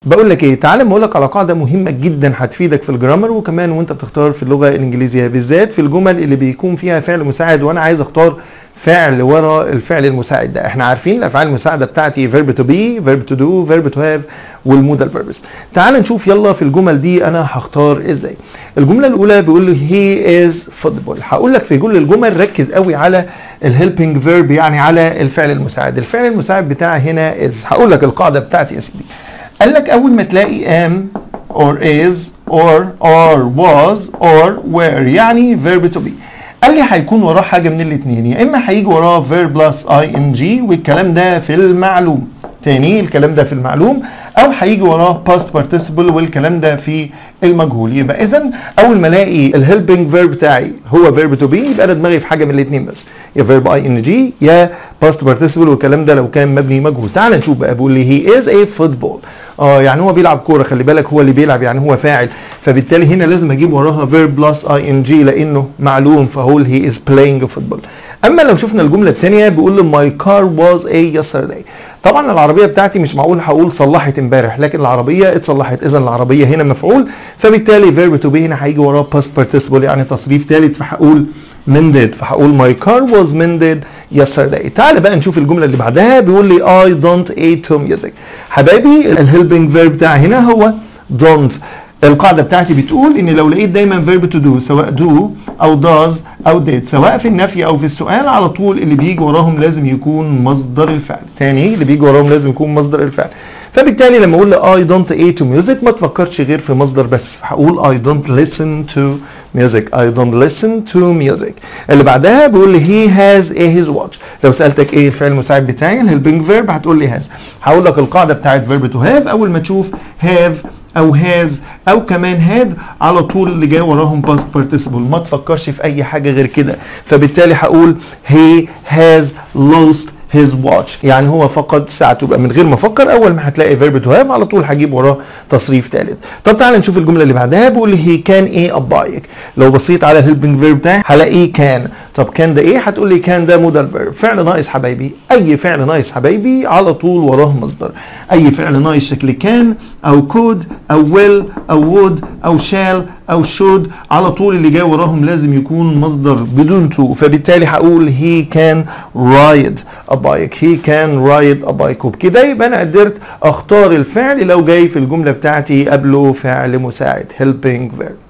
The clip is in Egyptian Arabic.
بقول لك ايه تعالى اقول لك على قاعده مهمه جدا هتفيدك في الجرامر وكمان وانت بتختار في اللغه الانجليزيه بالذات في الجمل اللي بيكون فيها فعل مساعد وانا عايز اختار فعل ورا الفعل المساعد ده احنا عارفين الافعال المساعده بتاعتي verb to be verb to do verb to have والمودال verbs تعال نشوف يلا في الجمل دي انا هختار ازاي الجمله الاولى بيقول لي he is football هقول لك في كل الجمل ركز قوي على الهيلبنج فيرب يعني على الفعل المساعد الفعل المساعد بتاعي هنا is هقول لك القاعده بتاعتي يا سيدي قال لك اول ما تلاقي am or is or are was or were يعني verb to be قال لي هيكون وراه حاجه من الاثنين يا اما هيجي وراه verb plus ing والكلام ده في المعلوم تاني الكلام ده في المعلوم او هيجي وراه past participle والكلام ده في المجهول يبقى اذا اول ما الاقي الهيلبنج فيرب بتاعي هو فيرب تو بي يبقى انا دماغي في حاجه من الاثنين بس يا فيرب اي ان جي يا باست بارتيسيبل والكلام ده لو كان مبني مجهول تعال نشوف بقى بيقول لي هي از اي فوتبول اه يعني هو بيلعب كوره خلي بالك هو اللي بيلعب يعني هو فاعل فبالتالي هنا لازم اجيب وراها فيرب بلس اي ان جي لانه معلوم فهقول هي از بلاينج فوتبول اما لو شفنا الجمله الثانيه بيقول لي ماي كار واز اي يسترداي طبعا العربيه بتاعتي مش معقول هقول صلحت امبارح لكن العربيه اتصلحت اذا العربيه هنا مفعول فبالتالي فيرب تو بي هنا هيجي وراه باست بارتيسيبل يعني تصريف ثالث فهقول mended فهقول my car was mended yesterday تعال بقى نشوف الجمله اللي بعدها بيقول لي I don't eat to music حبايبي الهيلبنج فيرب بتاعي هنا هو don't القاعده بتاعتي بتقول ان لو لقيت دايما فيرب تو دو سواء دو او does او did سواء في النفي او في السؤال على طول اللي بيجي وراهم لازم يكون مصدر الفعل تاني اللي بيجي وراهم لازم يكون مصدر الفعل فبالتالي لما اقول I don't eat to music ما تفكرش غير في مصدر بس هقول I don't listen to music I don't listen to music اللي بعدها بيقول لي he has a his watch لو سألتك ايه الفعل المساعد بتاعي الهيلبنج فيرب هتقول لي has هقول لك القاعدة بتاعت verb to have أول ما تشوف have او هاز او كمان هاد على طول اللي جاي وراهم باست بارتيسيبل ما تفكرش في اي حاجه غير كده فبالتالي هقول he has lost his watch يعني هو فقد ساعته يبقى من غير ما افكر اول ما هتلاقي verb to have على طول هجيب وراه تصريف ثالث طب تعالى نشوف الجمله اللي بعدها بيقول لي he can ايه a bike لو بصيت على الهيلبنج فيرب بتاعي هلاقيه كان طب كان ده ايه هتقول لي كان ده مودال فيرب فعل ناقص حبايبي اي فعل ناقص حبايبي على طول وراه مصدر اي فعل ناقص شكل كان او كود او will او would او shall او should على طول اللي جاي وراهم لازم يكون مصدر بدون تو فبالتالي هقول he can ride a bike he can ride a bike وبكده يبقى انا قدرت اختار الفعل لو جاي في الجمله بتاعتي قبله فعل مساعد helping verb